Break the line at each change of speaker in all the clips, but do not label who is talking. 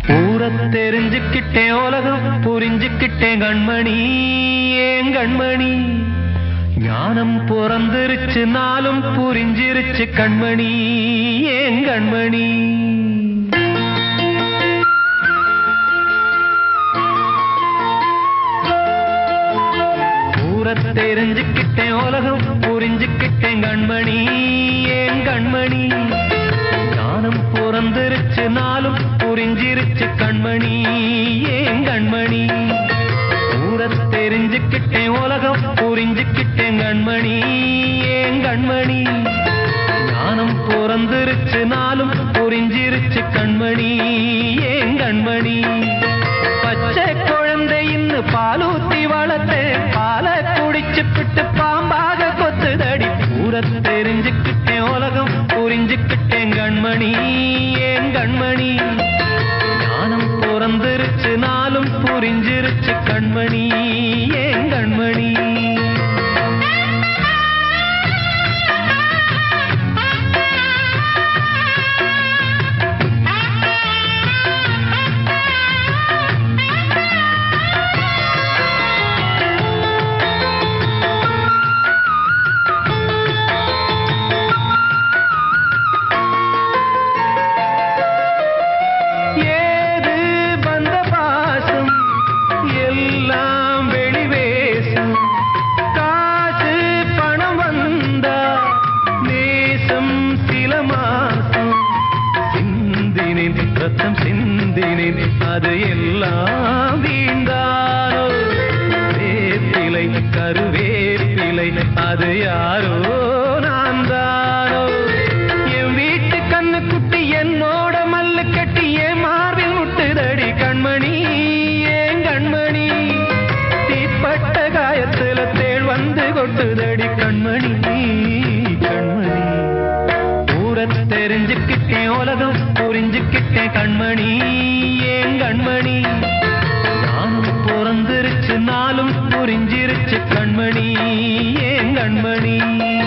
ஊரை தெரிஞ்சுக்கிட்டேன் உலகம் புரிஞ்சுக்கிட்டேன் கண்மணி ஏன் கண்மணி ஞானம் பிறந்திருச்சு நாளும் புரிஞ்சிருச்சு கண்மணி ஏன் கண்மணி ஊரை தெரிஞ்சுக்கிட்டேன் உலகம் புரிஞ்சுக்கிட்டேன் கண்மணி ஏன் கண்மணி ஞானம் பிறந்திருச்சு நாளும் புரிஞ்சிருச்சு கண்மணி ஏன் கண்மணி ஊரை தெரிஞ்சுக்கிட்டேன் உலகம் புரிஞ்சுக்கிட்டேன் கண்மணி ஏன் கண்மணி ஞானம் பிறந்திருச்சு நாளும் புரிஞ்சிருச்சு கண்மணி ஏன் கண்மணி பச்சை குழந்தை இன்னும் பாலூத்தி வளர்த்து பாலை குடிச்சு பிட்டு பாம்பாக கொத்துதடி ஊரை தெரிஞ்சுக்கிட்டேன் உலகம் புரிஞ்சுக்கிட்டேன் கண்மணி ஏன் கண்மணி ஞானம் பிறந்திருச்சு நாளும் புரிஞ்சிருச்சு கண்மணி ஏன் கண்மணி ஏது வந்த பாசம் எல்லாம் வெளிவேசம் காசு பணம் வந்தா நேசம் சில மாசம் சிந்தினேன் ரத்தம் சிந்தினேன் அது எல்லாம் வீண்டானோ வேப்பிலை கருவேப்பிலை அது யாரோ நான் தானோ என் வீட்டு கண்ணு குட்டி என்னோட மல்லு கட்டி என் மார்பில் முட்டுதடி கண்மணி ஏன் கண்மணி தீப்பட்ட காயத்துல தேள் வந்து கொட்டுதடி கண்மணி கண்மணி ஊரை தெரிஞ்சுக்கிட்டேன் உலகம் புரிஞ்சுக்கிட்டேன் கண்மணி ஏன் கண்மணி நானும் பிறந்திருச்சு நாளும் புரிஞ்சிருச்சு கண்மணி ஏன் கண்மணி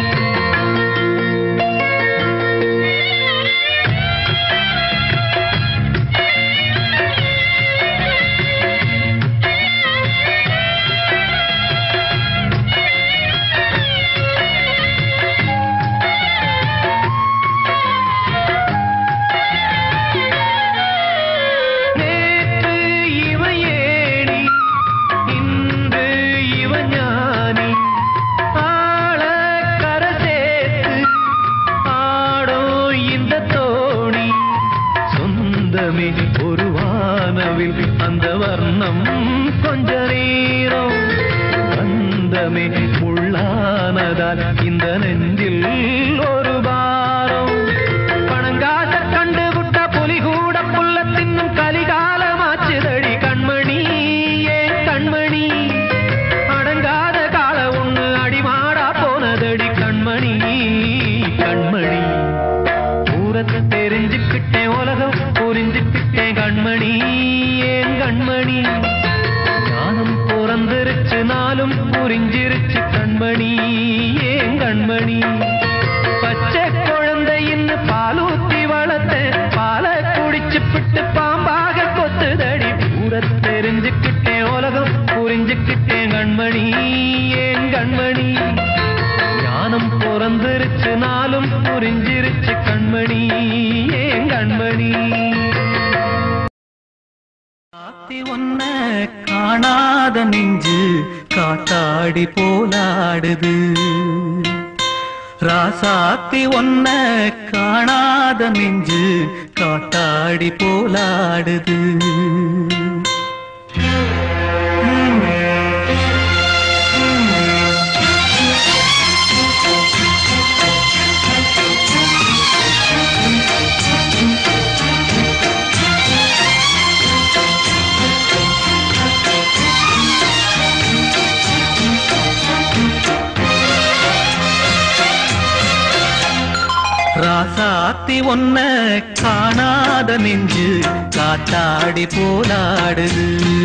நேற்று இவன் ஏணி இன்று இவன் ஞானி ஆள கரை சேர்த்து ஆடும் இந்த தோணி சொந்தமே ஒரு வானவில் அந்த வர்ணம் கொஞ்ச நேரம் பந்தமே முள்ளானதால் இந்த நெஞ்சில் ஒரு பாரம் பணங்காச கண்டு விட்ட புலி கூட புல்ல தின்னும் கலிகாலமாச்சுதடி கண்மணி ஏன் கண்மணி அடங்காத கால ஒண்ணு அடிமாடா போனதடி கண்மணி கண்மணி ஊரத்தை தெரிஞ்சுக்கிட்டேன் உலகம் புரிஞ்சுக்கிட்டேன் கண்மணி ஏன் கண்மணி ஞானம் பிறந்திருச்சு நாளும் புரிஞ்சிருச்சு கண்மணி ஏன் கண்மணி பச்சை குழந்தை இன்னும் பாலூத்தி வளர்த்த பாலை குடிச்சு பிட்டு பாம்பாக கொத்துதடி ஊரை தெரிஞ்சுக்கிட்டேன் உலகம் புரிஞ்சுக்கிட்டேன் கண்மணி ஏன் கண்மணி ஞானம் பிறந்திருச்சு நாளும் புரிஞ்சிருச்சு கண்மணி ஏன் கண்மணி
காத்தி ஒன்ன காணாத நெஞ்சு காத்தாடி போலாடுது ராசாத்தி ஒன்ன காணாத நெஞ்சு காத்தாடி போலாடுது ராசாத்தி ஒன்ன காணாத நெஞ்சு காத்தாடி போலாடுது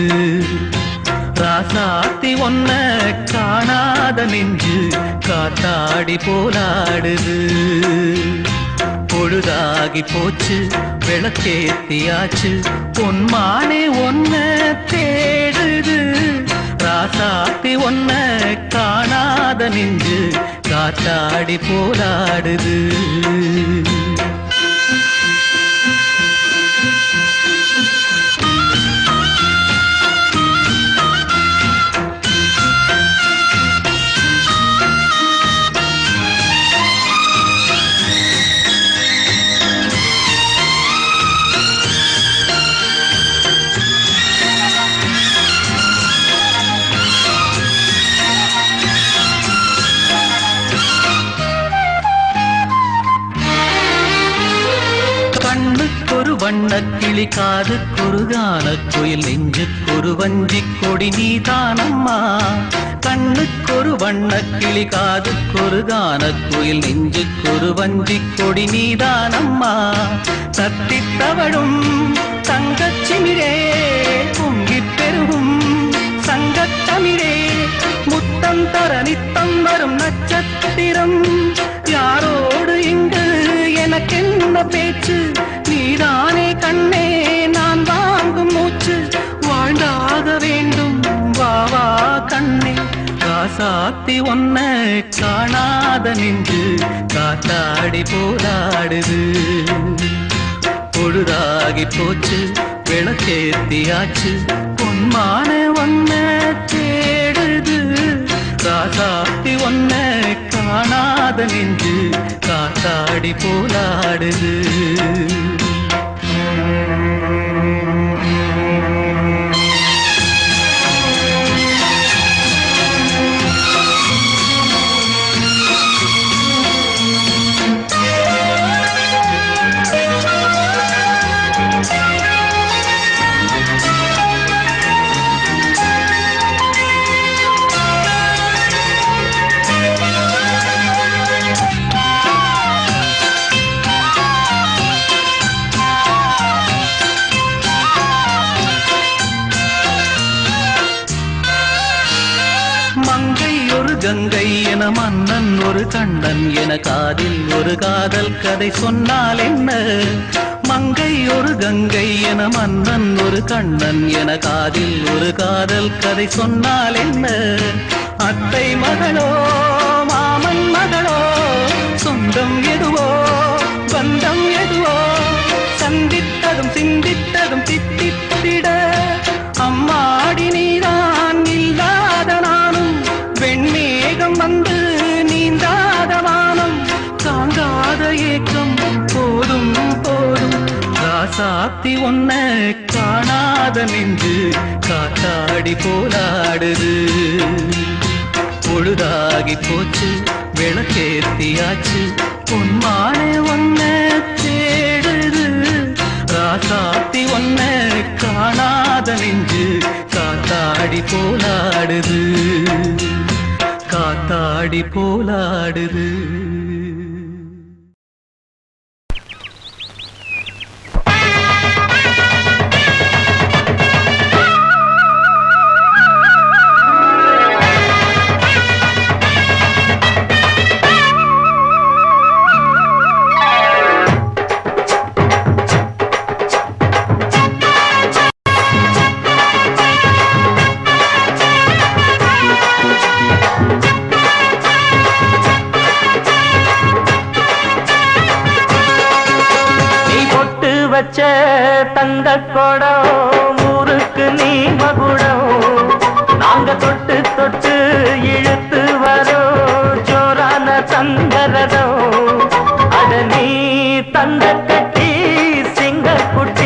ராசாத்தி ஒன்ன காணாத நெஞ்சு காத்தாடி போலாடுது பொழுதாகி போச்சு விளக்கேத்தியாச்சு பொன்மானே ஒன்ன தேடுது ராசாத்தி ஒன்ன காணாத நெஞ்சு காத்தாடி போராடுது கண்ணுக்கொரு வண்ணக் கிளி காதுக்கொரு கானக் குயில் நெஞ்சுக்கொரு வஞ்சிக் கொடி நீதானம்மா கண்ணுக்கொரு வண்ணக் கிளி காதுக்கொரு கானக் குயில் நெஞ்சுக்கொரு வஞ்சிக் கொடி நீதானம்மா தத்தித் தவழும் தங்கச் சிமிழே பொங்கிப் பெருகும் சங்கத்தமிழே முத்தம் தர நித்தம் வரும் நட்சத்திரம் யாரோடு இங்கு எனக்கென்ன பேச்சு நீதானே கண்ணே நான் வாங்கும் மூச்சு வாழ்ந்தாக வேண்டும் வா வா கண்ணே காசாத்தி ஒன்ன காணாத நின்று காத்தாடி போராடுது பொழுதாகி போச்சு விளக்கேத்தியாச்சு பொன்மான ஒன்ன தேடுது ராசாத்தி ஒன்ன காணாத நெஞ்சு காத்தாடி போலாடுது மங்கை ஒரு கங்கை என மன்னன் ஒரு கண்ணன் என காதில் ஒரு காதல் கதை சொன்னால் என்ன மங்கை ஒரு கங்கை என மன்னன் ஒரு கண்ணன் என காதில் ஒரு காதல் கதை சொன்னால் என்ன அத்தை மகளோ மாமன் மகளோ சொந்தம் எதுவோ பந்தம் எதுவோ சந்தித்ததும் சிந்தித்ததும் தித்தித்திட அம்மாடி நீதான் இல்லாத நானும் வெண்மேகம் வந்து நீந்தாத வானம் தாங்காத ஏக்கம் போதும் போதும் ராசாத்தி ஒன்ன காணாத நெஞ்சு காத்தாடி போலாடுது பொழுதாகி போச்சு விளக்கேத்தியாச்சு பொன்மானே ஒன்ன தேடுது ராசாத்தி ஒன்ன காணாத நெஞ்சு காத்தாடி போலாடுது காத்தாடி போலாடுது
நீ பொட்டு வச்ச தந்த குடம் ஊருக்கு நீ மகுடம் நாங்க தொட்டு தொட்டு இழுத்து வரோம் ஜோரான தந்தரதம் அட நீ தந்த கட்டி சிங்க குட்டி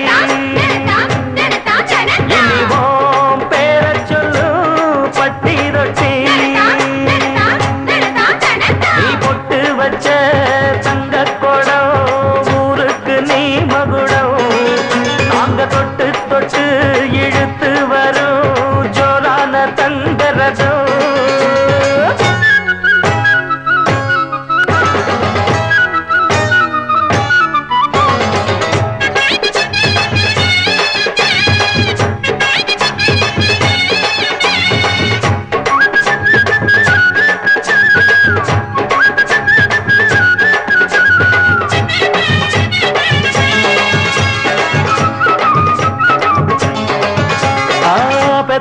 இனிவோம் பேர சொல்லு பட்டி ரொட்டி நீ பொட்டு வச்ச தங்க குடம் ஊருக்கு நீ மகுடம் நாங்க தொட்டு தொட்டு இழுத்து வர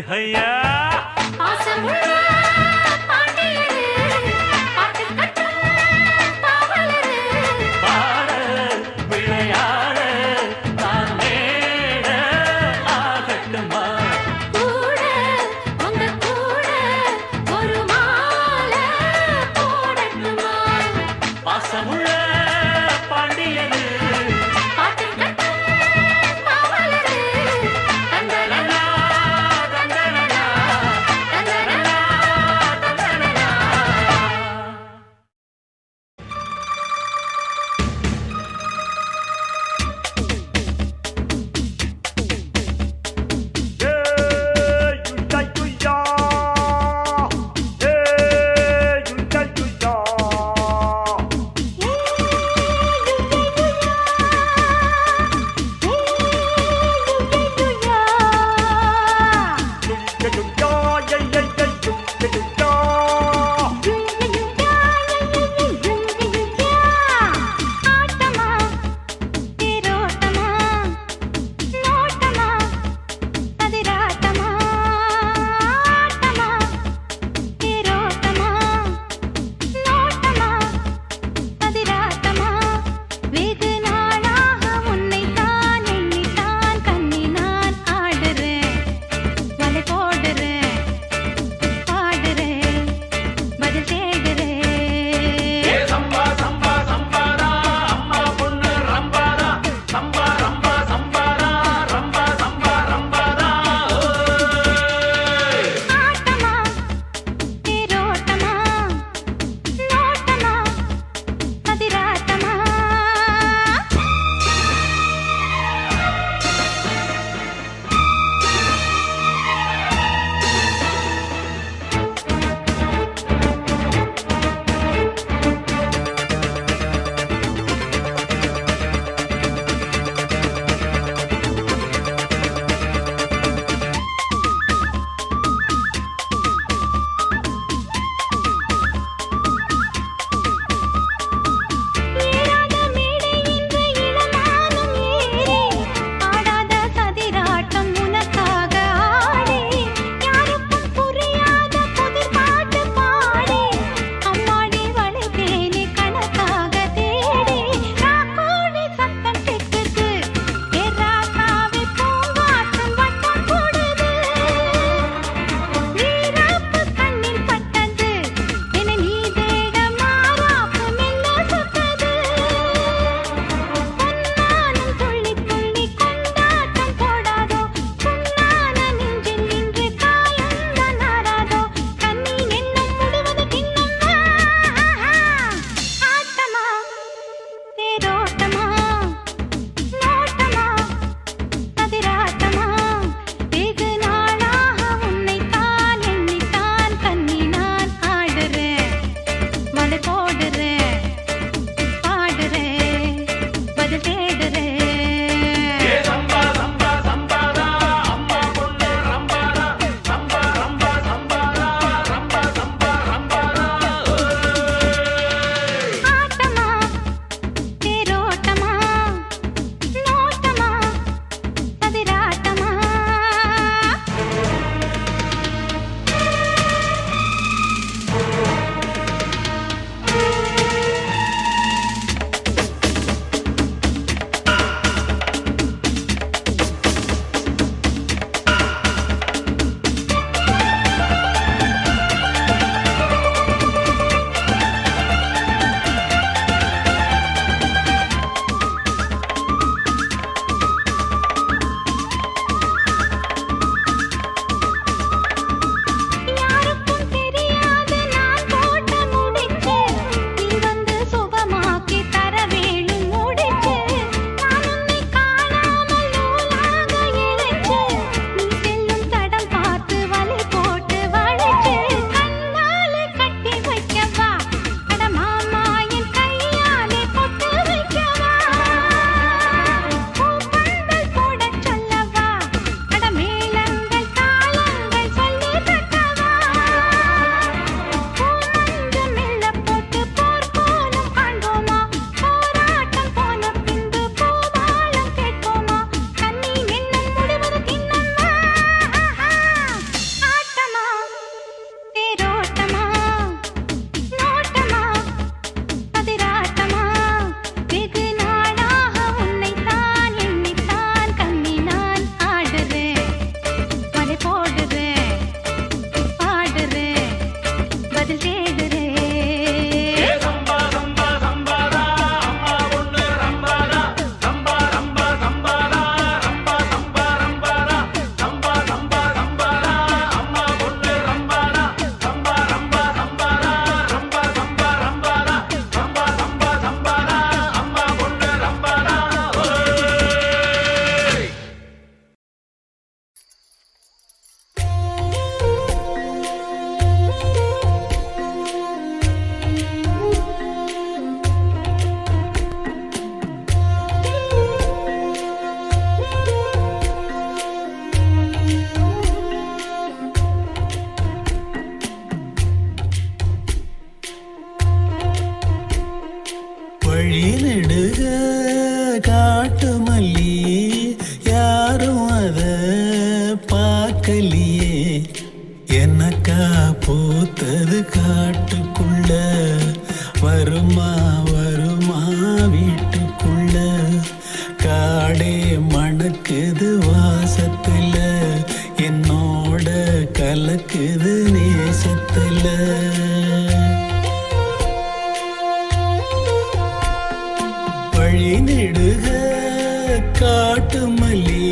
ஹையா
பாசமுள்ள பாண்டியரு பாட்டு கட்டும் பாவலரு
பாட விளையாட நான் மேட ஆகட்டுமா
கூட உங்க கூட ஒரு மாலை போடட்டுமா
பாசமுள்ள பாண்டியனு
பாட்டு கட்டும் பாவலரு
தந்தனனா தந்தனனா
பூத்தது காட்டுக்குள்ள வருமா வருமா வீட்டுக்குள்ள காடே மணக்குது வாசத்துல என்னோட கலக்குது நேசத்துல வழி நெடுக காட்டு மல்லி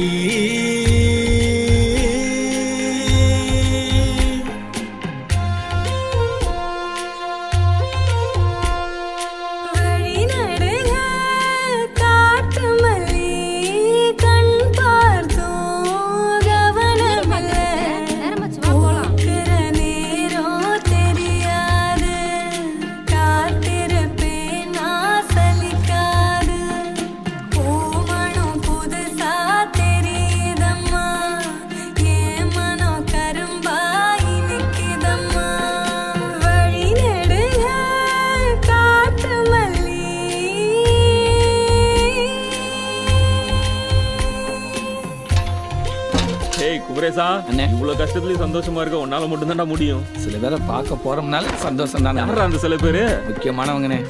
வழி நடுக காட்டு மல்லி கண் பார்த்தோம் கவனமில்ல பூக்கிற நேரம் தெரியாது காத்திருப்பேன் நான் சலிக்காது பூமணம் புதுசா தெரியுதம்மா என் மனம் கரும்பாய் நிக்குதம்மா வழி நெடுக காட்டு மல்லி
ஏய் குமரேசா
அண்ணே.
இவ்வளவு கஷ்டத்துலயும் சந்தோஷமா இருக்க உன்னால மட்டும்தான்டா முடியும்
சில பேரை பார்க்க போறோம்னால சந்தோஷம் தானே
யாரா அந்த சில பேரு
முக்கியமானவங்கண்ணே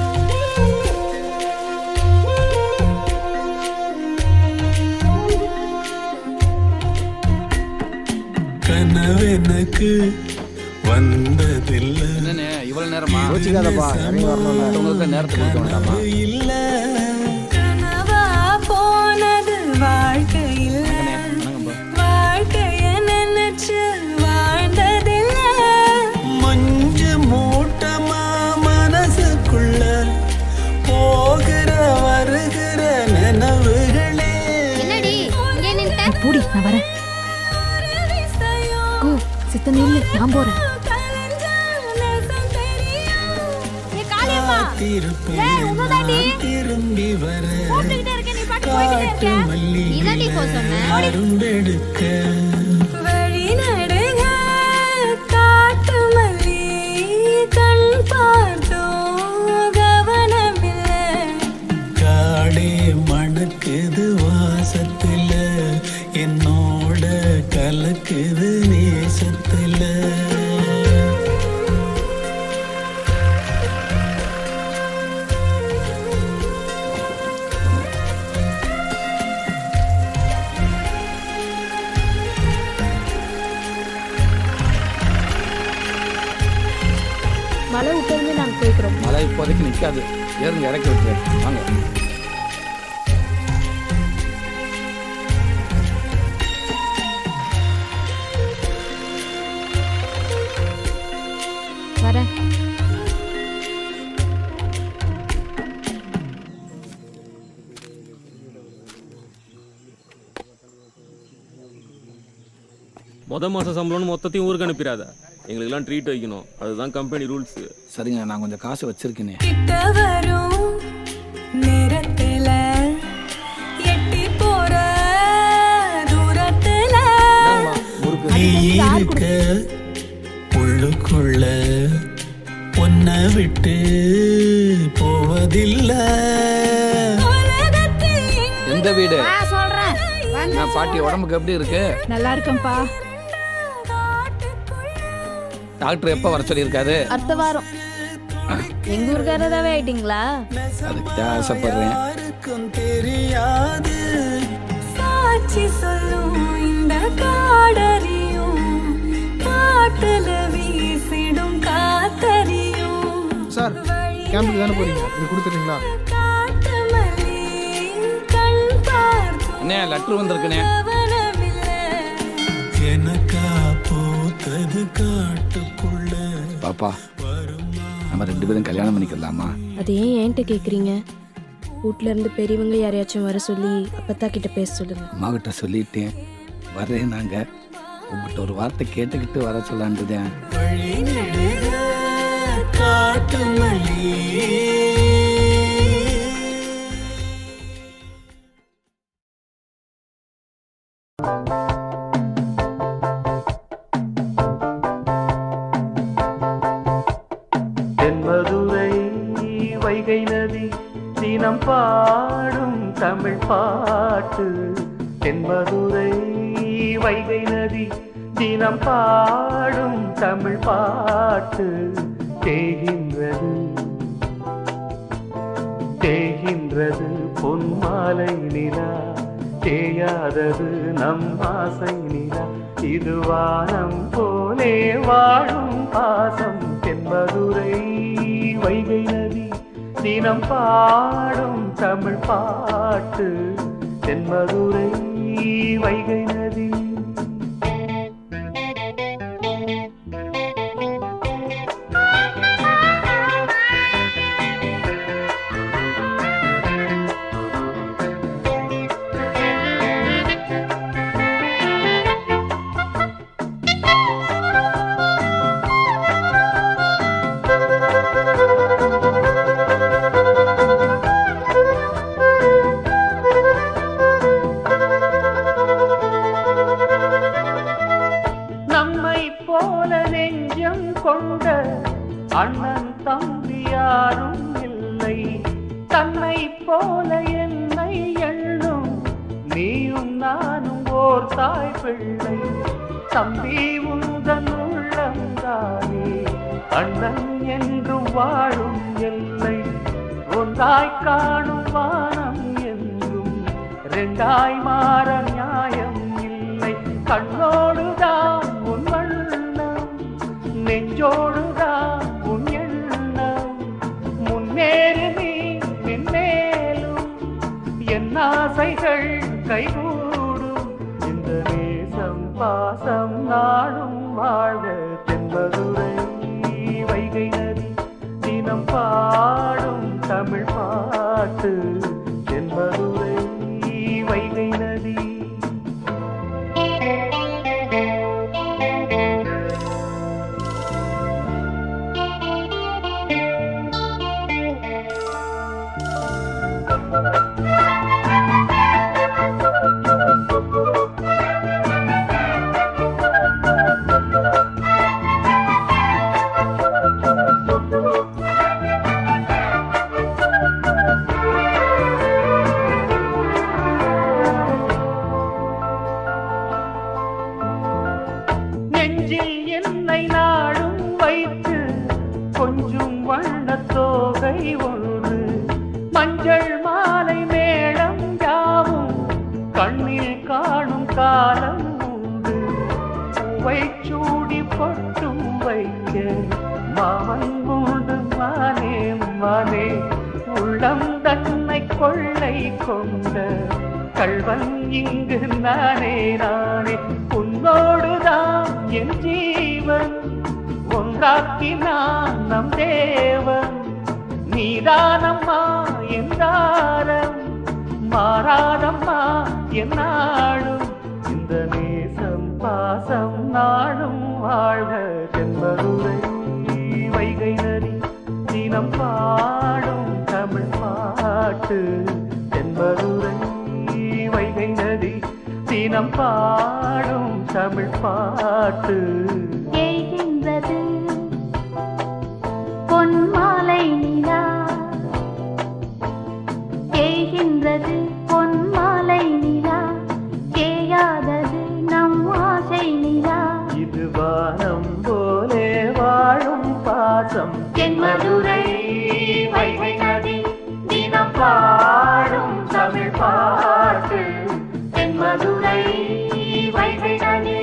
கனவெனக்கு வந்ததில்லை
என்னண்ணே இவ்வளவு நேரமா மத்தவங்களுக்கு நேரத்தை கொடுக்க வேண்டாமா
இல்ல
கனவா போனது வாழ்க்கையில்
அண்ணே, வணக்கம்ப்பா.
வாழ்க்கைய நினைச்சு வாழ்ந்ததில்ல
மஞ்சு மூட்டமா மனசுக்குள்ள போகிற வருகிற நினைவுகளே
என்னடி இங்கே நின்ட்ட
பூடி நான் வரேன்
ஒரு விஷயம்
ஓ சித்த நில்லு நான் போறேன்
கலைஞ்சா நேசம் தெரியும்
ஏ காளியம்மா
திருப்பேன் நான் திரும்பி வர காட்டு மல்லி
இதாண்டி போ சொன்ன
அரும்பெடுக்க
வழி நடுக காட்டு மல்லி கண் பார்த்தோம் கவனமில்ல
காடே மணக்குது வாசத்துல என்னோட கலக்குது நேசத்துல
மலை விட்டு நாங்க போய்க்கிறோம்
மழை இப்போதைக்கு நிக்காது ஏறுங்க இறக்கி விட்டுறேன் வாங்க
வரேன்
முத மாசம் சம்பளம்னு மொத்தத்தையும் ஊருக்கு அனுப்பிடாத எங்களுக்கெல்லாம் ட்ரீட் வைக்கணும் அதுதான் கம்பெனி ரூல்ஸ்
சரிங்க நான் கொஞ்சம் காசு வச்சிருக்கேனே
கிட்ட வரும் நேரத்துல எட்டி போற தூரத்துல
நீ இருக்க உள்ளுக்குள்ள உன்னை விட்டு போவதில்லை
உலகத்தில்
எந்த வீடு
சொல்றேன்
நான் பாட்டி உடம்புக்கு எப்படி இருக்கு
நல்லா இருக்கேன்ப்பா
டாக்டர் எப்போ வர சொல்லியிருக்காரு
அடுத்த வாரம் எங்க ஊருக்காரதாவே ஆயிட்டீங்களா
அதுக்கு ஆசைப்படுறேன்
யாருக்கும் தெரியாது
சாட்சி சொல்லும் இந்த காடறியும் காட்டுல வீசிடும் காத்தறியும்
சார் கேம்புக்கு தானே போறீங்க இது கொடுத்துறீங்களா
காட்டு மல்லி கண் பார்த்தும்
அண்ணே லெட்ரு வந்திருக்குண்ணே
கவனமில்லை
எனக்கா பூத்தது காட்டுக்குள்ள
பாப்பா நம்ம ரெண்டு பேரும் கல்யாணம் பண்ணிக்கலாமா
அது ஏன் என்கிட்ட கேக்குறீங்க வீட்ல இருந்து பெரியவங்க யாரையாச்சும் வர சொல்லி அப்பத்தா கிட்ட பேச சொல்லுங்க
அம்மா கிட்ட சொல்லிட்டேன் வரேன் நாங்க உங்ககிட்ட ஒரு வார்த்தை கேட்டுக்கிட்டு வர சொல்லான்ட்டுதேன்
வழி நெடுக காட்டு மல்லி
தென்மதுரை வைகை நதி தினம் பாடும் தமிழ் பாட்டு தென்மதுரை வைகை நதி தினம் பாடும் தமிழ் பாட்டு தேகின்றது தேகின்றது பொன்மாலை நிலா தேயாதது நம் ஆசை நிலா இது வானம் போலே வாழும் பாசம் தென்மதுரை வைகை நதி தினம் பாடும் தமிழ் பாட்டு தென்மதுரை வைகை நதி நம்மை போல நெஞ்சம் கொண்ட அண்ணன் தம்பி யாரும் இல்லை தன்னை போல என்னை எண்ணும் நீயும் நானும் ஓர் தாய் பிள்ளை தம்பி உந்தன் உள்ளந்தானே அண்ணன் என்று வாழும் எல்லை ஒன்றாய் காணும் வானம் என்றும் ரெண்டாய் மாற நியாயம் இல்லை கண்ணோடுதான் உன் வண்ணம் நெஞ்சோடுதான் உன் எண்ணம் முன்னேறு நீ மென்மேலும் என் ஆசைகள் கைகூடும் இந்த நேசம் பாசம் நாடும் வாழ்க தென்பதுரை வைகை நதி தினம் பாடும் தமிழ் பாட்டு தென்பதுரை வைகை நதி நெஞ்சில் என்னை நாடும் வைத்து கொஞ்சம் வண்ணத் தோகை ஒன்று மஞ்சள் மாலை மேளம் யாவும் கண்ணில் காணும் காலம் உண்டு பூவை சூடி பொட்டும் வைக்க மாமன் உண்டு மானே மானே உள்ளம் தன்னை கொள்ளை கொண்ட கள்வன் இங்கு நானே நானே உன்னோடுதான் என் ஜீவன் ஒன்றாக்கினான் நம் தேவன் நீதானம்மா என் தாரம் மாறாதம்மா என் நாடும் இந்த நேசம் பாசம் நாடும் வாழ்க தென்பதுரை வைகை நதி தினம் பாடும் தமிழ் பாட்டு தென்பதுரை வைகை நதி தினம் பாடும் தமிழ் பாட்டு
ஏகின்றது பொன்மாலை நிலா ஏகின்றது பொன்மாலை நிலா ஏயாதது நம் ஆசை நிலா
இது வானம் போலே வாழும் பாசம் தென்மதுரை வைகை நதி தினம் பாடும் தமிழ் பாட்டு தென்மதுரை வைகை நதி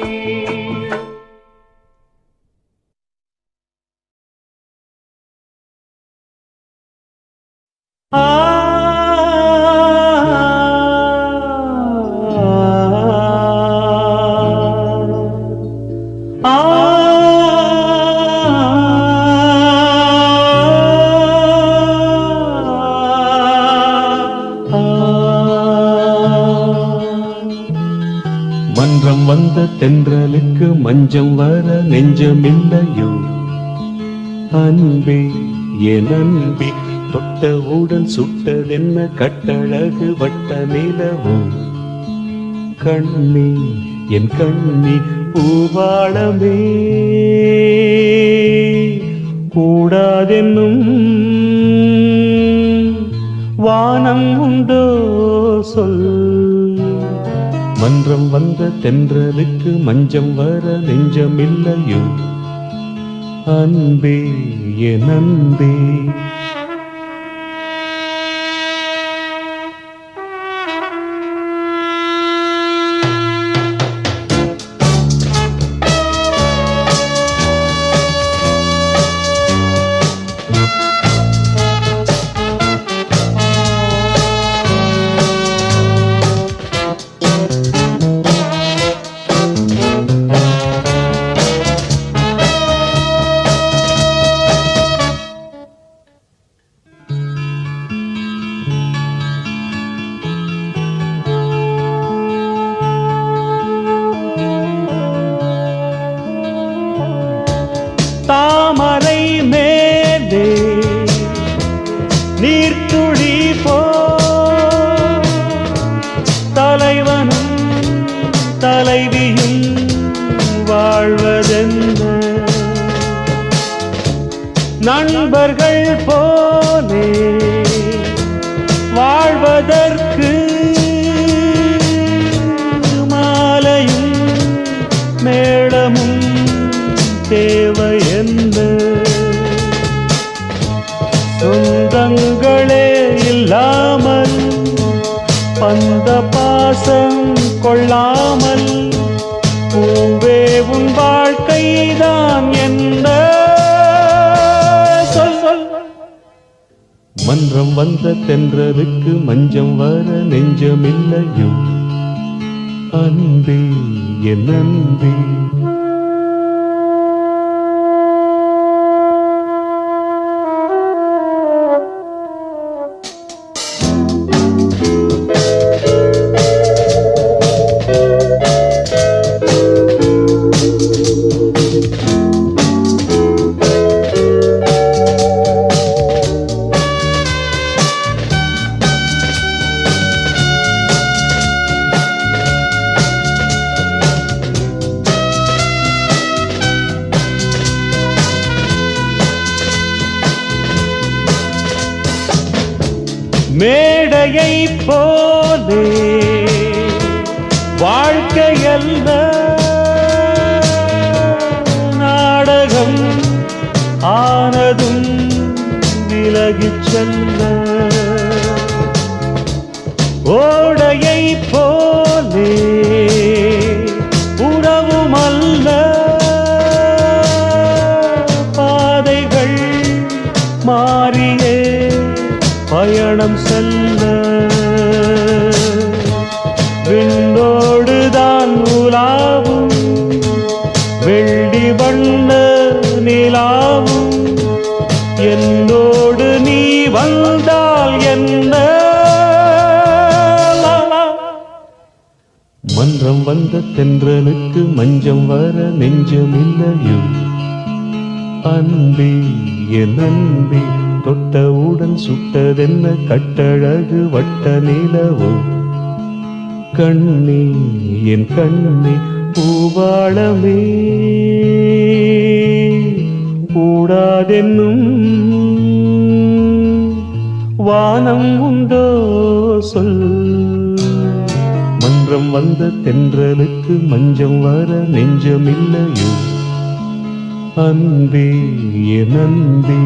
மன்றம் வந்த தென்றலுக்கு மஞ்சம் வர நெஞ்சமில்லையோ அன்பே என் அன்பே தொட்டவுடன் சுட்டதென்ன கட்டழகு வட்ட நிலவோ கண்ணே என் கண்ணி பூவாளமே கூடாதென்னும் வானம் உண்டோ சொல் மன்றம் வந்த தென்றலுக்கு மஞ்சம் வர நெஞ்சமில்லையோ அன்பே என் அன்பே தாமரை மேலே நீர்த்துளி போ தலைவனும் தலைவியும் வாழ்வதென்ன நண்பர்கள் போலே வாழ்வதற்கு மாலையும் மேளமும் தேவை என்ன சொந்தங்களே இல்லாமல் பந்த பாசம் கொள்ளாமல் பூவே உன் வாழ்க்கைதான் என்ன சொல் சொல் மன்றம் வந்த தென்றலுக்கு மஞ்சம் வர நெஞ்சமில்லையோ அன்பே என் அன்பே மேடையை போலே வாழ்க்கையல்ல நாடகம் ஆனதும் விலகிச் செல்ல ஓடையை போலே உறவும் அல்ல பாதைகள் மாறியே பயணம் செல்ல விண்ணோடுதான் உலாவும் வெள்ளி வண்ண நிலாவும் என்னோடு நீ வந்தால் என்ன மன்றம் வந்த தென்றலுக்கு மஞ்சம் வர நெஞ்சமில்லையோ அன்பே என் அன்பே தொட்டவுடன் சுட்டதென்ன கட்டழகு வட்ட நிலவோ கண்ணே என் கண்ணே பூவாளமே கூடாதென்னும் வானம் உண்டோ சொல் மன்றம் வந்த தென்றலுக்கு மஞ்சம் வர நெஞ்சமில்லையோ அன்பே என் அன்பே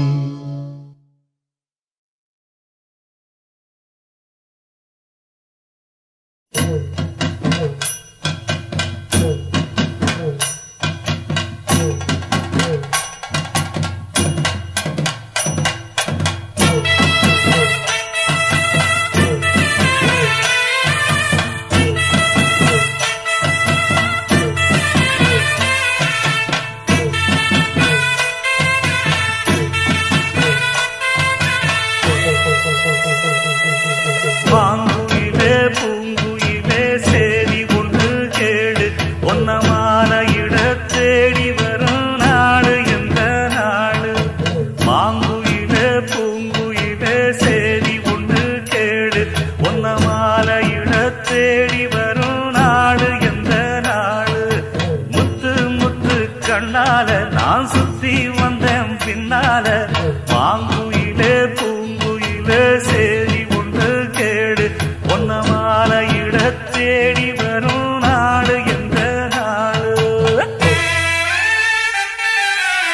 பாங்குயிலே பூங்குயிலே சேரி ஒன்று கேடு ஒன்னமான இட தேடி வரும் நாடு எந்த நாடு பாங்குயிலே பூங்குயிலே சேரி ஒன்று கேடு ஒன்னமான இட தேடி வரும் நாடு எந்த நாடு முத்து முத்து கண்ணால நான் சுத்தி வந்தேன் பின்னால பாங்குயிலே பூங்குயிலே சேரி ஒன்று கேடு ஒன்ன மாலை இட தேடி வரும் நாடு எந்த நாடு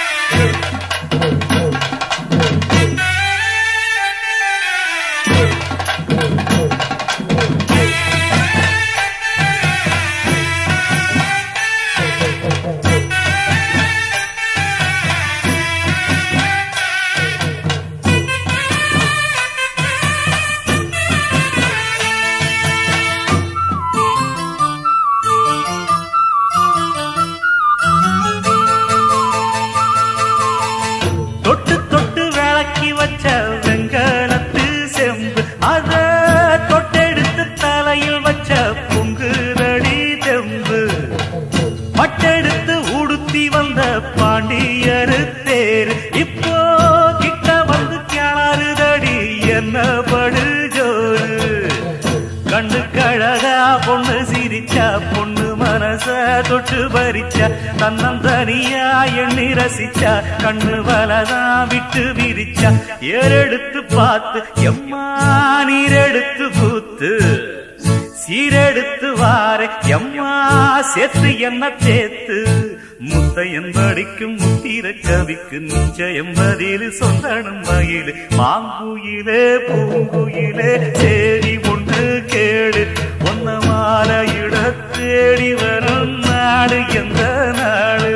தொட்டு தொட்டு விளக்கி வச்ச வெங்கலத்து செம்பு அத தொட்டெடுத்து தலையில் வச்ச பொங்குதடி தெம்பு பட்டெடுத்து உடுத்தி வந்த பாண்டியரு தேர் இப்போ கிட்ட வந்து கிளறுதடி என்ன படு ஜோரு கண்ணு கழகா பொண்ணு சிரிச்சா பொண்ணு மனச தொட்டு பறிச்சா தன்னந்தனியா எண்ணி ரசிச்சா கண்ணு வலதான் விட்டு விரிச்சா ஏறெடுத்து பார்த்து எம்மா நீரெடுத்து பூத்து சீரெடுத்து வாரே எம்மா சேர்த்து என்ன தேத்து முத்தையன் படிக்கும் முத்திர கவிக்கு நிச்சயம் பதில் சொந்தனும் மயிலு மாங்குயிலே பூங்குயிலே சேரி ஒன்று கேடு ஒன்ன மாலையிட தேடி வரும் நாடு எந்த நாடு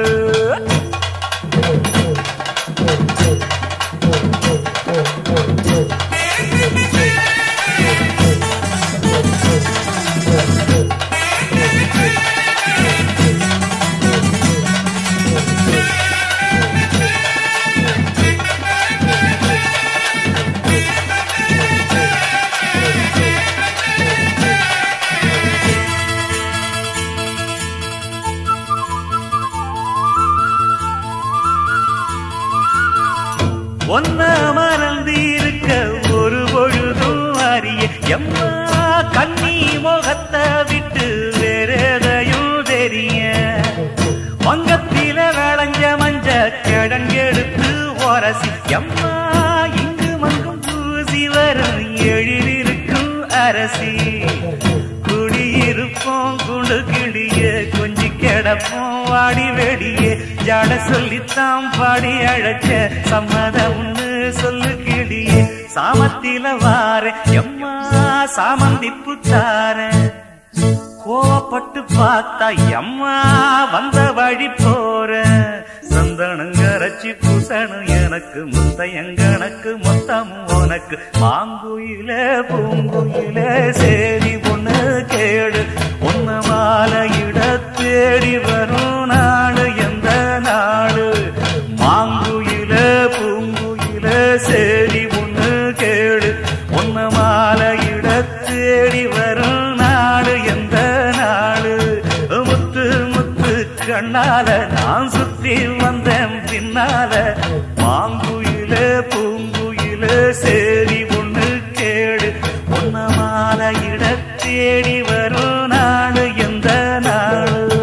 ஒன்ன மறந்து இருக்க ஒரு பொழுதும் அறிய எம்மா கண்ணி முகத்தை விட்டு வேற எதையும் தெரிய வங்கத்தில விளைஞ்ச மஞ்ச கிழங்கெடுத்து உரசி எம்மா இங்கு மங்கும் பூசி வரும் எழிலிருக்கும் அரசி குடியிருப்போம் குண்டு கிளிய கொஞ்சி கிடப்போம் வாடி வெடியே ஜாட சொல்லித்தான் பாடி அழைச்ச சம்மதம்னு சொல்லு கிளியே சாமத்தில வார எம்மா சாமந்திப்பு தார கோவப்பட்டு பார்த்தா எம்மா வந்த வழி போற சந்தனங்கரைச்சி பூசணும் எனக்கு முத்தையங்கணக்கு மொத்தம் உனக்கு மாங்குயில பூங்குயில சேரி பொண்ணு கேடு ஒன்ன மாலையிட தேடி வரும் நாடு எந்த நாடு மாங்குயில பூங்குயில சேரி பொண்ணு கேடு ஒன்ன மாலையிட தேடி வரும் நாடு எந்த நாடு முத்து முத்து கண்ணால நான் சுத்தி வந்தேன் பின்னால மாங்குயில பூங்குயில சேரி ஒண்ணு கேடு ஒன்ன மாலையிட தேடி வரும் நாடு எந்த நாடு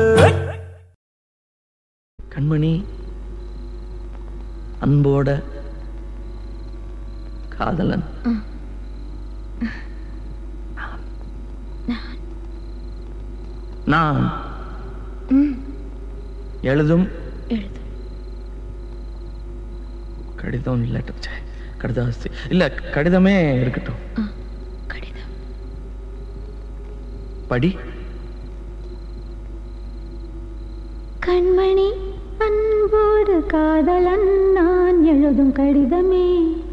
கண்மணி அன்போட காதலன் நான் எழுதும் கடிதம் லெட்டர் ச்சே, கடிதாசி இல்ல கடிதமே இருக்கட்டும் படி
கண்மணி அன்போடு காதலன் நான் எழுதும் கடிதமே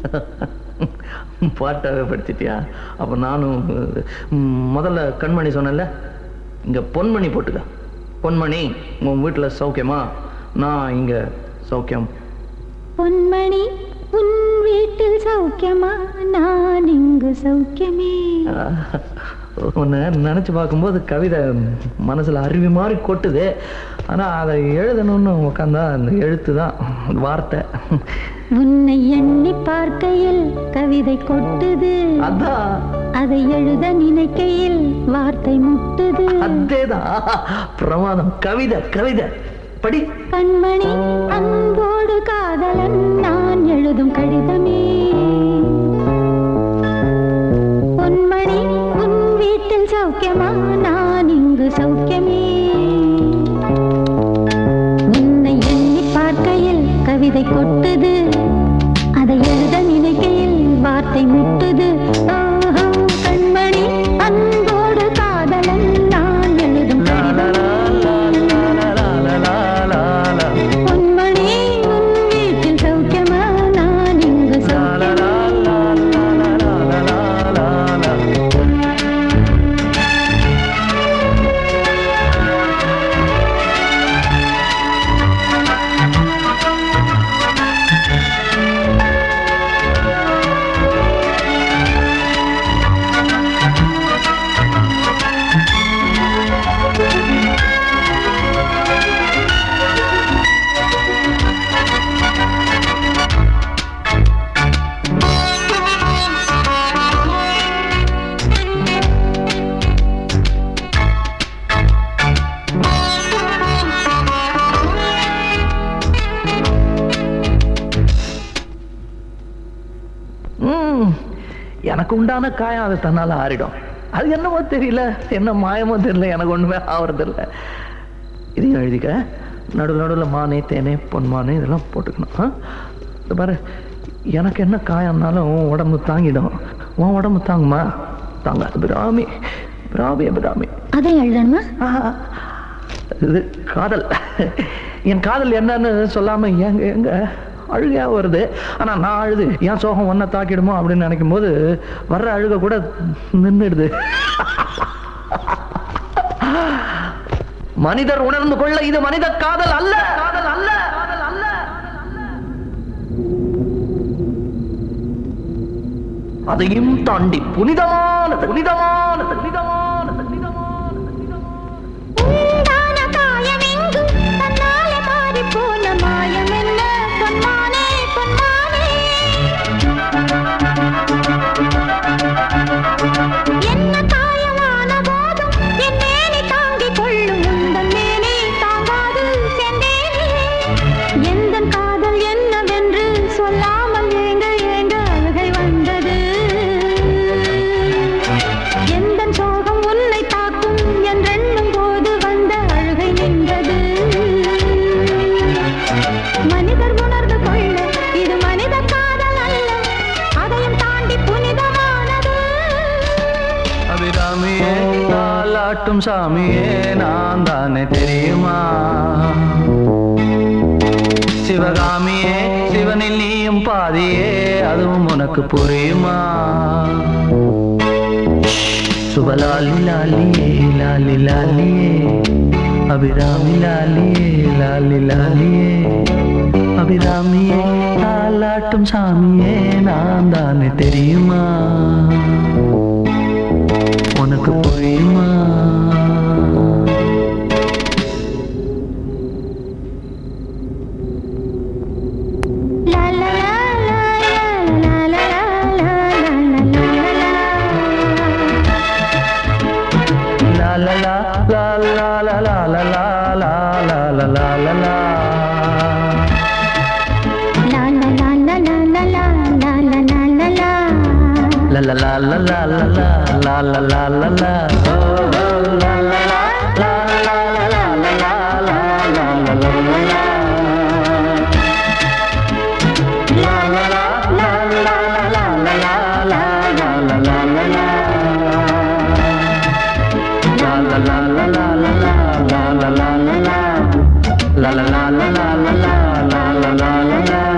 பாட்டாவே படிச்சிட்டியா அப்ப நானும் ம், முதல்ல கண்மணி சொன்னேன்ல இங்க பொன்மணி போட்டுக்க பொன்மணி உன் வீட்டுல சௌக்கியமா நான் இங்க சௌக்கியம்
பொன்மணி உன் வீட்டில் சௌக்கியமா நான் இங்கு சௌக்கியமே
உன்னை நினைச்சு பார்க்கும்போது கவிதை மனசுல அருவி மாதிரி கொட்டுது ஆனா அதை எழுதணும்னு உட்காந்தா அந்த எழுத்து தான் வார்த்தை
உன்னை எண்ணி பார்க்கையில் கவிதை கொட்டுது
அதான்
அதை எழுத நினைக்கையில் வார்த்தை முட்டுது
அதேதான் பிரமாதம் கவிதை கவிதை படி
கண்மணி அன்போடு காதலன் நான் எழுதும் கடிதமே பொன்மணி உன் வீட்டில் சௌக்கியமா நான் இங்கு சௌக்கியமே உன்னை எண்ணி பார்க்கையில் கவிதை கொட்டுது அதை எழுத நினைக்கையில் வார்த்தை முட்டுது ஆஹா, கண்மணி அன்போடு காதலன் நான் எழுதும் பொன்மணி உன் வீட்டில் சௌக்கியமா நான் இங்கு
ம், எனக்கு உண்டான காயம் அது தன்னால ஆறிடும் அது என்னமோ தெரியல என்ன மாயமோ தெரியல எனக்கு ஒண்ணுமே ஆவறதில்ல இதையும் எழுதிக்க நடுவில் நடுவில் மானே தேனே பொன்மானே இதெல்லாம் போட்டுக்கணும் ஆ? இது பாரு எனக்கு என்ன காயம்னாலும் உன் உடம்பு தாங்கிடும் உன் உடம்பு தாங்குமா தாங்காது பிராமி பிராமி பிராமி
அதை எழுதணுமா
இது காதல் என் காதல் என்னன்னு சொல்லாம எங்க எங்க அழுகையா வருது ஆனா நான் அழுது என் சோகம் ஒன்ன தாக்கிடுமோ அப்படின்னு நினைக்கும் போது வர்ற அழுக கூட நின்றுடுது மனிதர் உணர்ந்து கொள்ள இது மனித காதல் அல்ல காதல் அல்ல காதல் அல்ல அதையும் தாண்டி புனிதமானது புனிதமானது புனிதமானது
உண்டான காயமெங்கு தன்னாலே மாறிப் போன மாயம் என்ன பொன்மானே பொன்மானே என்ன காயமான போதும் என் மேனி தாங்கிக் கொள்ளும் உந்தன் மேனி தாங்காது சென்றேனே எந்தன் காதல் என்னவென்று சொல்லாமல் ஏங்க ஏங்க அழுகை வந்தது எந்தன் சோகம் உன்னை தாக்கும் என்றெண்ணும் போது வந்த அழுகை நின்றது மனிதர் உணர்ந்து கொள்ள இது மனித காதல் அல்ல அதையும் தாண்டி புனிதமானது
அபிராமியே தாலாட்டும் சாமியே நான் தானே தெரியுமா சிவகாமியே சிவனில் நீயும் பாதியே அதுவும் உனக்கு புரியுமா சுபலாலி லாலியே லாலி லாலியே அபிராமி லாலியே லாலி லாலியே அபிராமியே தாலாட்டும் சாமியே நான் தானே தெரியுமா உனக்கு புரியுமா
லா லா லா லா லா லா லா லா
La la la la la la la la la la la la la la la
லா லா லா லா லா லா லா லா லா லா லா
La la la la la la la la la la la la Oh, oh, la la la la la la la la la la la la la la la La la la la la la la la la la la la la la la La la la la la la la la la la la la La la la la la la la la la la la la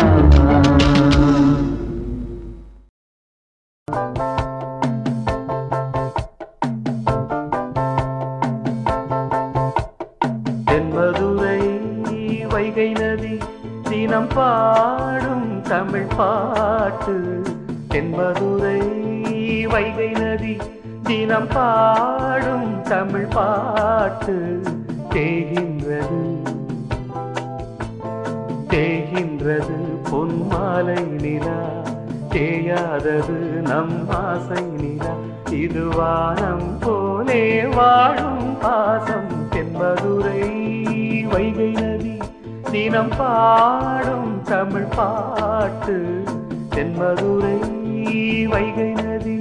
தென்மதுரை Vaigai நதி தினம் பாடும் தமிழ் பாட்டு தென்மதுரை வைகை நதி தினம் பாடும் தமிழ் பாட்டு தேகின்றது தேகின்றது பொன்மாலை நிலா தேயாதது நம் ஆசை நிலா இது வானம் போலே வாழும் பாசம் தென்மதுரை வைகை நதி தினம் பாடும் தமிழ் பாட்டு தென்மதுரை வைகை நதி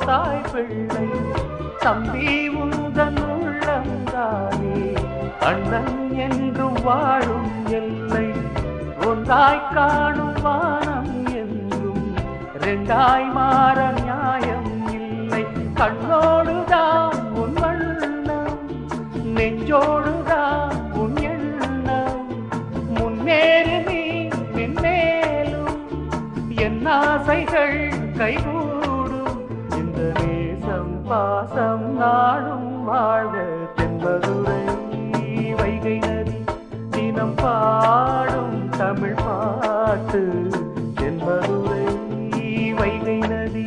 தாய் பிள்ளை தம்பி உந்தன் உள்ளந்தானே அண்ணன் என்றும் வாழும் எல்லை ஒன்றாய் காணும் வானம் என்றும் ரெண்டாய் மாற நியாயம் இல்லை கண்ணோடுதான் உன் வண்ணம் நெஞ்சோடுதான் உன் எண்ணம் முன்னேறு நீ மென்மேலும் என் ஆசைகள் கைகூடும் இந்த நேசம் பாசம் நாடும் வாழ்க தென்பதுரை வைகை நதி தினம் பாடும் தமிழ் பாட்டு தென்பதுரை வைகை நதி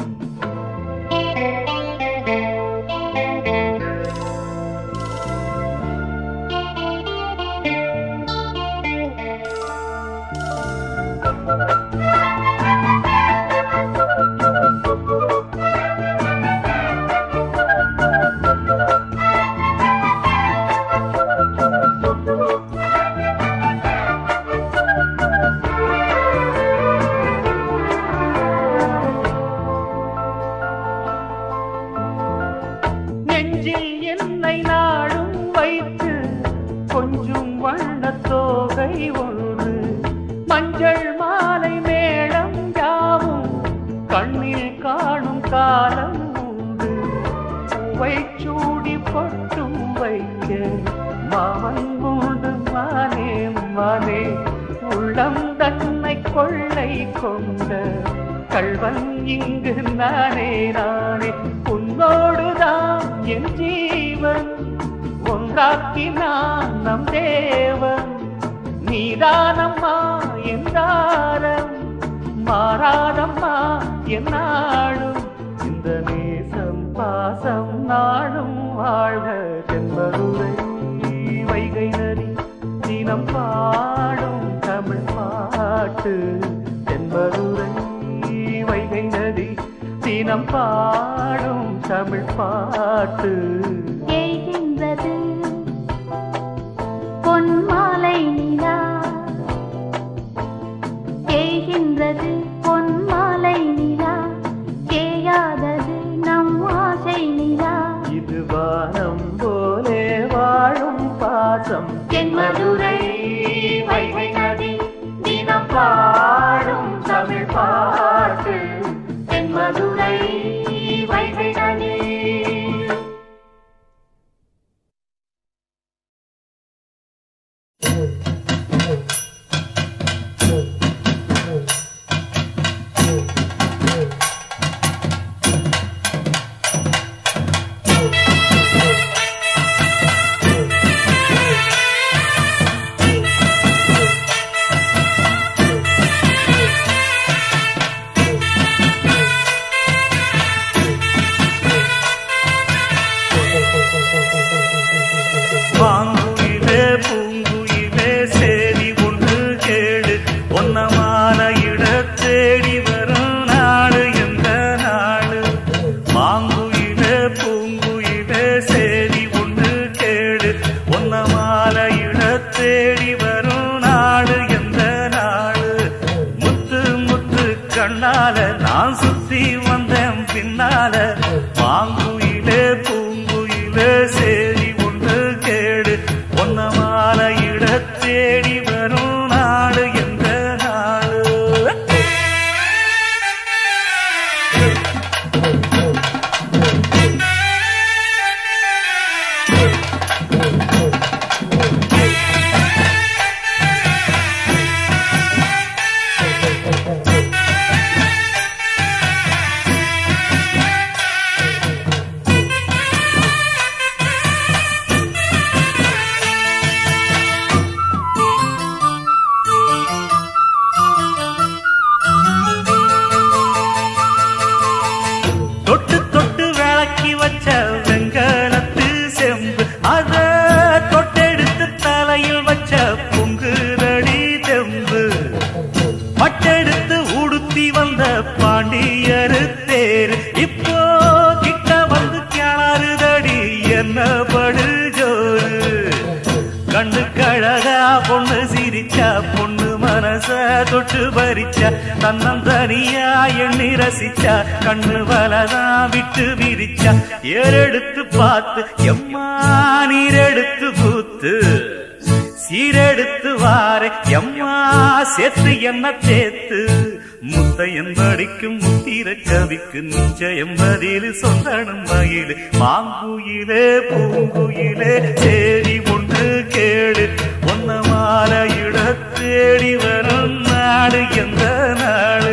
நெஞ்சில் என்னை நாடும் வைத்து கொஞ்சம் வண்ணத் தோகை ஒன்று மஞ்சள் மாலை மேளம் யாவும் கண்ணில் காணும் காலம் உண்டு பூவை சூடி பொட்டும் வைக்க மாமன் உண்டு மானே மானே உள்ளம் தன்னை கொள்ளை கொண்ட கள்வன் இங்கு நானே நானே உன்னோடுதான் என் ஜீவன் ஒன்றாக்கினான் நம் தேவன் நீதானம்மா என் தாரம் மாறாதம்மா என் நாடும் இந்த நேசம் பாசம் நாடும் வாழ்க தென்பதுரை வைகை நதி தினம் பாடும் தமிழ் பாட்டு தென்பதுரை வைகை நதி தினம் பாடும் தமிழ் பாட்டு
ஏகின்றது பொன் மாலை நிலா ஏகின்றது பொன் மாலை நிலா ஏயாதது நம் ஆசை நிலா
இது வானம் போலே வாழும் பாசம் தென்மதுரை வைகை நதி தினம் பாடும் தமிழ் பாட்டு தென்மதுரை வைகை நதி
பாங்குயிலே பூங்குயிலே சேதி ஒன்று கேடு ஒன்னமான இட தேடி வரும் நாடு எந்த நாடு பாங்குயிலே பூங்குயிலே சேதி ஒன்று கேடு ஒன்னமான இட தேடி வரும் நாடு எந்த நாடு முத்து முத்து கண்ணால நான் சுத்தி வந்தேன் பின்னால பாங்குயிலே பூங்குயிலே சேதி ஒன்று கேடு ஒன்ன மாலை இட தேடி வரும் நாடு எந்த நாடு தொட்டு தொட்டு விளக்கி வச்ச வெங்கலத்து செம்பு அத தொட்டெடுத்து தலையில் வச்ச பொங்குரடி தெம்பு பட்டெடுத்து உடுத்தி வந்த பாண்டியரு தேர் இப்போ கிட்ட வந்து கிளறுதடி என்ன படு ஜோரு கண்ணு கழகா பொண்ணு சிரிச்சா பொண்ணு மனச மனச தொட்டு பறிச்சா தன்னந்தனியா எண்ணி ரசிச்சா கண்ணு வலதான் விட்டு விரிச்சா ஏறெடுத்து பார்த்து எம்மா நீரெடுத்து பூத்து சீரெடுத்து வாரே எம்மா சேர்த்து என்ன தேத்து முத்தையன் படிக்கும் முத்திர கவிக்கு நிச்சயம் பதில் சொல்லணும் மயிலு மாங்குயிலே பூங்குயிலே சேரி ஒன்று கேடு ஒன்ன மாலையிட தேடி வரும் நாடு எந்த நாடு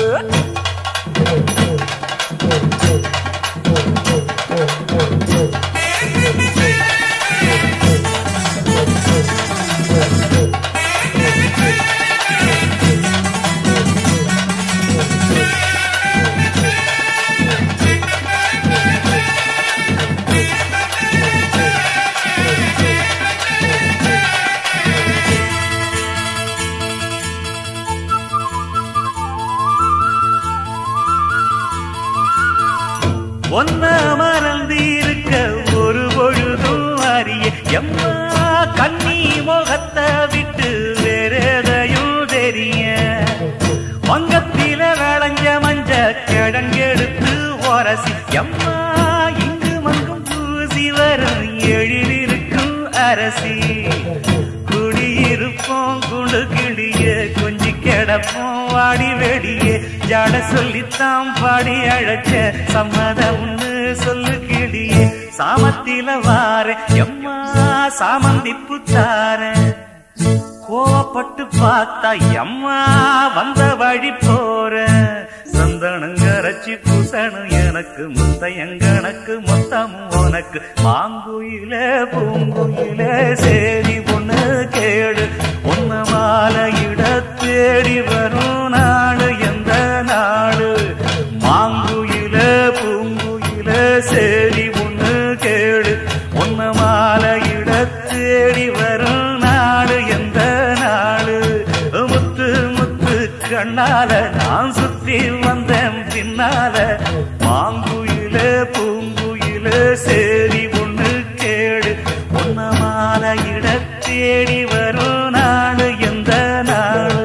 ஒன்ன மறந்து இருக்க ஒரு பொழுதும் அறிய எம்மா கண்ணி முகத்தை விட்டு வேறெதையும் தெரிய வங்கத்தில விளைஞ்ச மஞ்ச கிழங்கெடுத்து உரசி எம்மா இங்கு மங்கும் பூசி வரும் எழிலிருக்கும் அரசி குடியிருப்போம் குண்டு கிளிய கொஞ்சி கிடப்போம் வாடி வெடிய ஜாட சொல்லித்தான் பாடி அழைச்ச சம்மதம்னு சொல்லு கிளிய சாமத்தில வார எம்மா சாமந்தி புத்தார கோவப்பட்டு பார்த்தா எம்மா வந்த வழி போற சந்தனங்கரைச்சி பூசணும் எனக்கு முத்தையங்கணக்கு மொத்தம் உனக்கு மாங்குயில பூங்குயில சேரி பொண்ணு கேடு உன்ன மாலையிட தேடி வரும் நாடு எந்த நாடு மாங்குயில பூங்குயில சேரி பொண்ணு கேடு உன்ன மாலையிட தேடி வரும் நாடு எந்த நாடு முத்து முத்து கண்ணால நான் சுத்தி வந்தேன் பின்னால மாங்குயில பூங்குயில சேரி ஒண்ணு கேடு உன்ன மாலையிட தேடி வரும் நாடு எந்த நாடு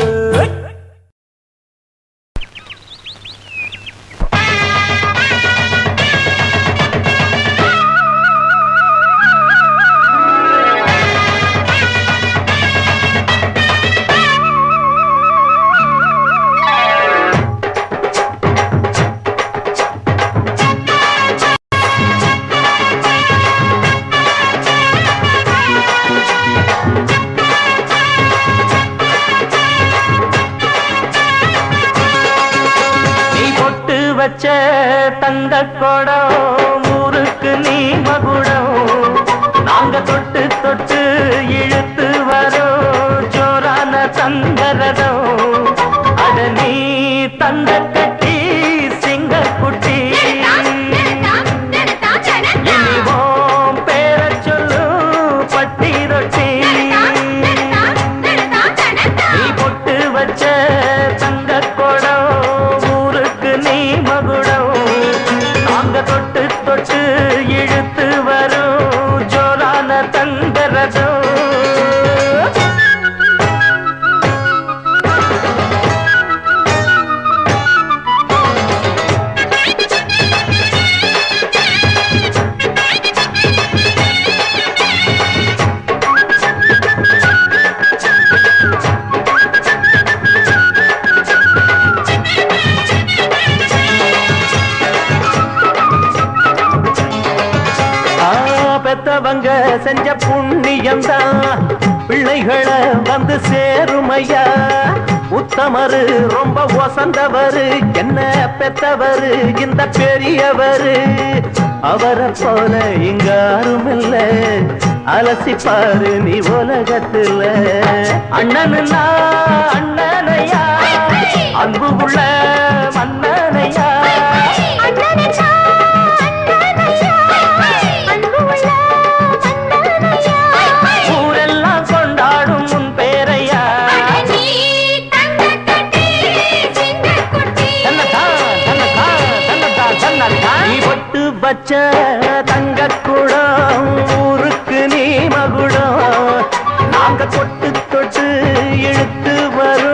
நீ பொட்டு வச்ச தந்த குடம் ஊருக்கு நீ மகுடம் நாங்க தொட்டு தொட்டு இழுத்து வரோம் ஜோரான தங்கரதம் அட நீ தந்த கட்டி சிங்க குட்டி இனிவோம் பேர சொல்லு பட்டி ரொட்டி நீ பொட்டு வச்ச தங்க குடம் ஊருக்கு நீ மகுடம் நாங்க தொட்டு தொட்டு இழுத்து வரும் ஜோரான தங்கரதம் ஆ, பெத்தவங்க செஞ்ச புண்ணியம்தான் பிள்ளைகளை வந்து சேருமையா உத்தமரு ரொம்ப ஒசந்தவரு என்ன பெத்தவரு இந்த பெரியவரு அவரை போல இங்க யாரும் இல்ல அலசி பாரு நீ உலகத்துல அண்ணனுன்னா அண்ணனையா அன்பு உள்ள மன்னனையா ஊரெல்லாம் கொண்டாடும் உன் பேரையா நீ பொட்டு வச்ச தங்க குடம் ஊருக்கு நீ மகுடம் நாங்க தொட்டு தொட்டு இழுத்து வரும்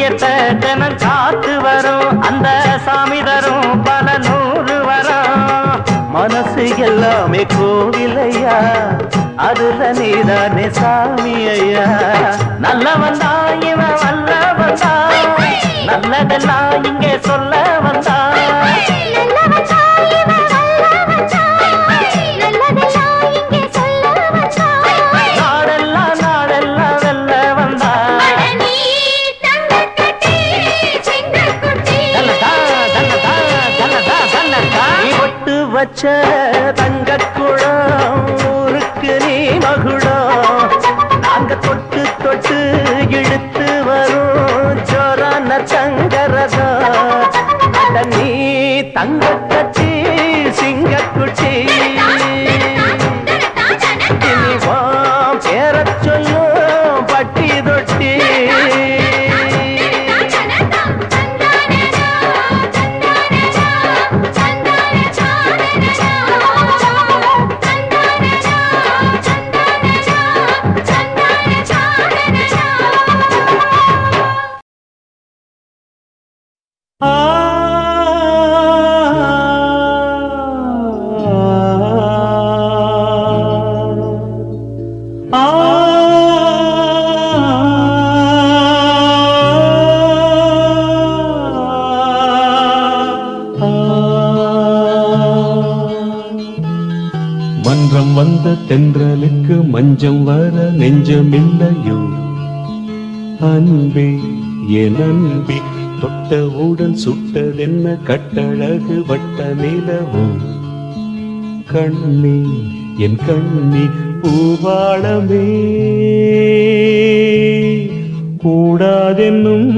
பாக்கியத்தை தினம் காத்து வரும் அந்த சாமி தரும் பல நூறு வரும் மனசு எல்லாமே கோவிலையா அதுல நீதானே சாமி ஐயா நல்லவன் தான் இவன் வல்லவன் தான் நல்லதெல்லாம் இங்கே சொல்ல வந்தான் நாடெல்லாம் நாடெல்லாம் வெல்ல வந்தான் தன்னதா, தன்னதா, தன்னதா, தன்னதா. நீ ஒட்டு வச்ச தங்க குடம் ஊருக்கு நீ மகுடம் நாங்க தொட்டு தொட்டு இழுத்து வரும் ஜோரான தங்கரதம் அட நீ தங்க கட்சி சிங்க குச்சி இனி வா பேரச் சொல்லும் பட்டி தொட்டி
மன்றம் வந்த தென்றலுக்கு மஞ்சம் வர நெஞ்சமில்லையோ அன்பே என் அன்பே தொட்டவுடன் சுட்டதென்ன கட்டழகு வட்ட நிலவோ கண்ணே என் கண்ணி பூவாளமே கூடாதென்னும்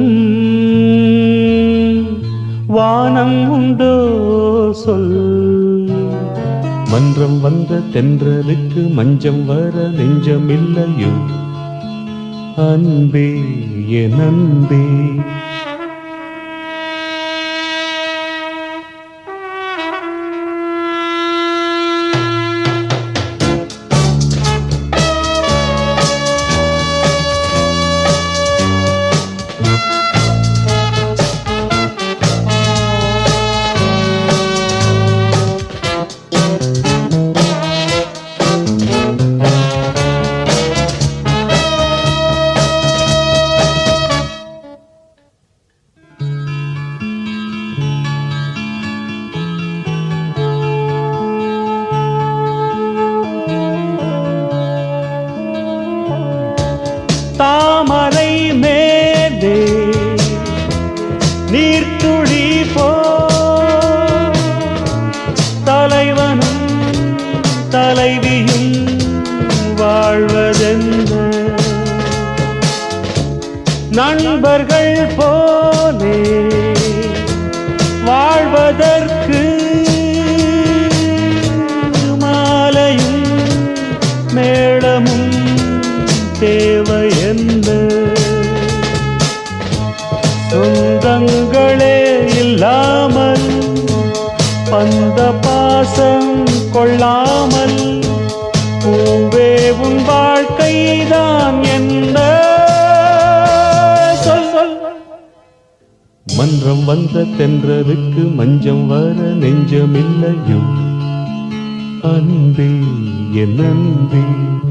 வானம் உண்டோ சொல் மன்றம் வந்த தென்றலுக்கு மஞ்சம் வர நெஞ்சமில்லையோ அன்பே என் அன்பே தாமரை மேலே நீர்த்துளி போ தலைவனும் தலைவியும் வாழ்வதென்ன நண்பர்கள் போலே வாழ்வதற்கு மாலையும் மேளமும் தேவை என்ன சொந்தங்களே இல்லாமல் பந்த பாசம் கொள்ளாமல் பூவே உன் வாழ்க்கைதான் என்ன சொல் சொல் மன்றம் வந்த தென்றலுக்கு மஞ்சம் வர நெஞ்சமில்லையோ அன்பே என் அன்பே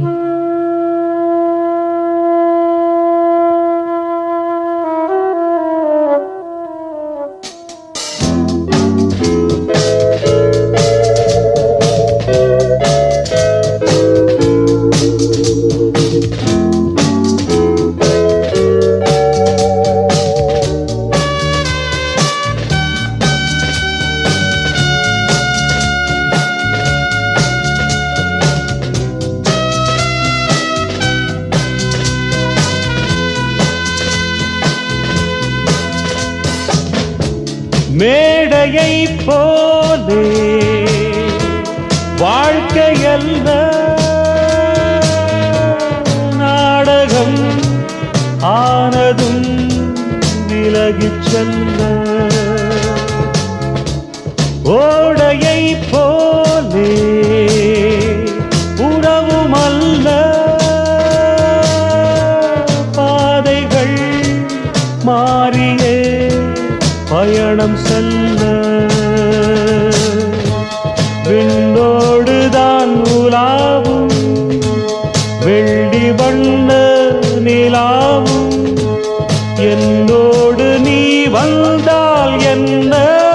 மேடையை போலே வாழ்க்கையல்ல நாடகம் ஆனதும் விலகிச் செல்ல ஓடையை போலே உறவுமல்ல பாதைகள் மாறி யாவும் என்னோடு நீ வந்தால் என்ன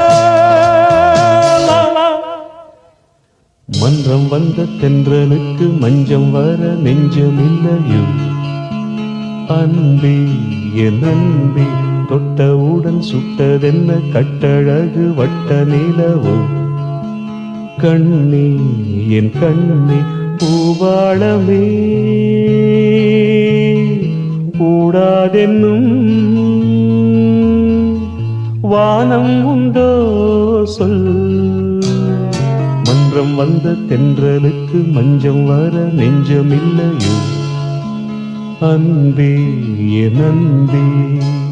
மன்றம் வந்த தென்றலுக்கு மஞ்சம் வர நெஞ்சமில்லையோ அன்பே என் அன்பே தொட்டவுடன் சுட்டதென்ன கட்டழகு வட்ட நிலவோ கண்ணே என் கண்ணே பூவாளமே கூடாதென்னும் வானம் உண்டோ சொல் மன்றம் வந்த தென்றலுக்கு மஞ்சம் வர நெஞ்சமில்லையோ அன்பே என் அன்பே